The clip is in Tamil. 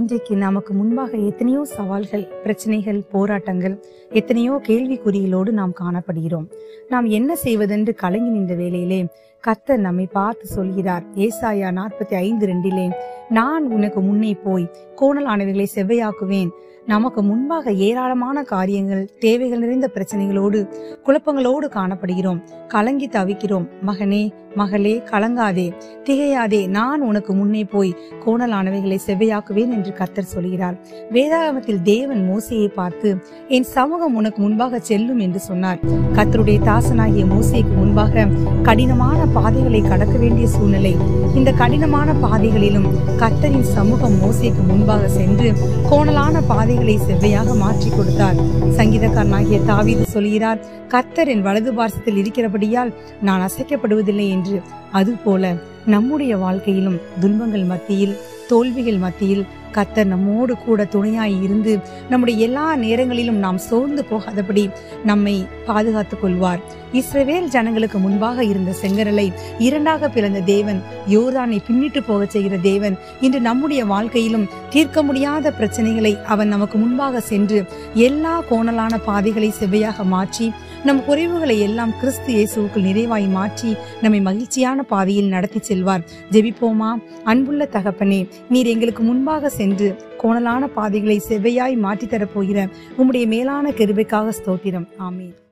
இன்றைக்கு நமக்கு முன்பாக எத்தனையோ சவால்கள் பிரச்சனைகள் போராட்டங்கள் எத்தனையோ கேள்விக்குறிகளோடு நாம் காணப்படுகிறோம் நாம் என்ன செய்வதென்று கலங்கி நின்ற வேளையிலே கர்த்தர் நம்மை பார்த்து சொல்கிறார் ஏசாயா நாற்பத்தி ஐந்து ரெண்டிலே நான் உனக்கு முன்னே போய் கோணலானவைகளை செவ்வையாக்குவேன் நமக்கு முன்பாக ஏராளமான காரியங்கள் தேவைகள் நிறைந்த பிரச்சனைகளோடு குழப்பங்களோடு காணப்படுகிறோம் கலங்கி தவிக்கிறோம் மகனே மகளே கலங்காதே திகையாதே நான் உனக்கு முன்னே போய் கோணலானவைகளை செவ்வையாக்குவேன் என்று கர்த்தர் சொல்கிறார் வேதாகமத்தில் தேவன் மோசையை பார்த்து என் சமூகம் உனக்கு முன்பாக செல்லும் என்று சொன்னார் கர்த்தருடைய தாசனாகிய மோசைக்கு முன்பாக கடினமான பாதைகளை கடக்க வேண்டிய சூழ்நிலை இந்த கடினமான பாதைகளிலும் கர்த்தரின் சமூகம் மோசைக்கு முன்பாக சென்று கோணலான பாதைகளை செவ்வையாக மாற்றி கொடுத்தார் சங்கீதக்காரனாகிய தாவீது சொல்கிறார் கர்த்தர் என் வலது பார்சத்தில் இருக்கிறபடியால் நான் அசைக்கப்படுவதில்லை என்று அதுபோல நம்முடைய வாழ்க்கையிலும் துன்பங்கள் மத்தியில் தோல்விகள் மத்தியில் கர்த்தர் நம்மோடு கூட துணையாய் இருந்து நம்முடைய எல்லா நேரங்களிலும் நாம் சோர்ந்து போகாதபடி நம்மை பாதுகாத்துக் கொள்வார் இஸ்ரவேல் ஜனங்களுக்கு முன்பாக இருந்த செங்கரலை இரண்டாக பிளந்த தேவன் யோர்தானை பின்னிட்டு போகச் செய்கிற தேவன் இன்று நம்முடைய வாழ்க்கையிலும் தீர்க்க முடியாத பிரச்சனைகளை அவன் நமக்கு முன்பாக சென்று எல்லா கோணலான பாதைகளை செவ்வையாக மாற்றி நம் குறைவுகளை எல்லாம் கிறிஸ்து இயேசுவுக்குள் நிறைவாய் மாற்றி நம்மை மகிழ்ச்சியான பாதையில் நடத்தி செல்வார் ஜெபிப்போமா அன்புள்ள தகப்பனே நீர் எங்களுக்கு முன்பாக சென்று கோணலான பாதைகளை செவ்வையாய் மாற்றித் தரப்போகிற உம்முடைய மேலான கிருபைக்காக ஸ்தோத்திரம் ஆமென்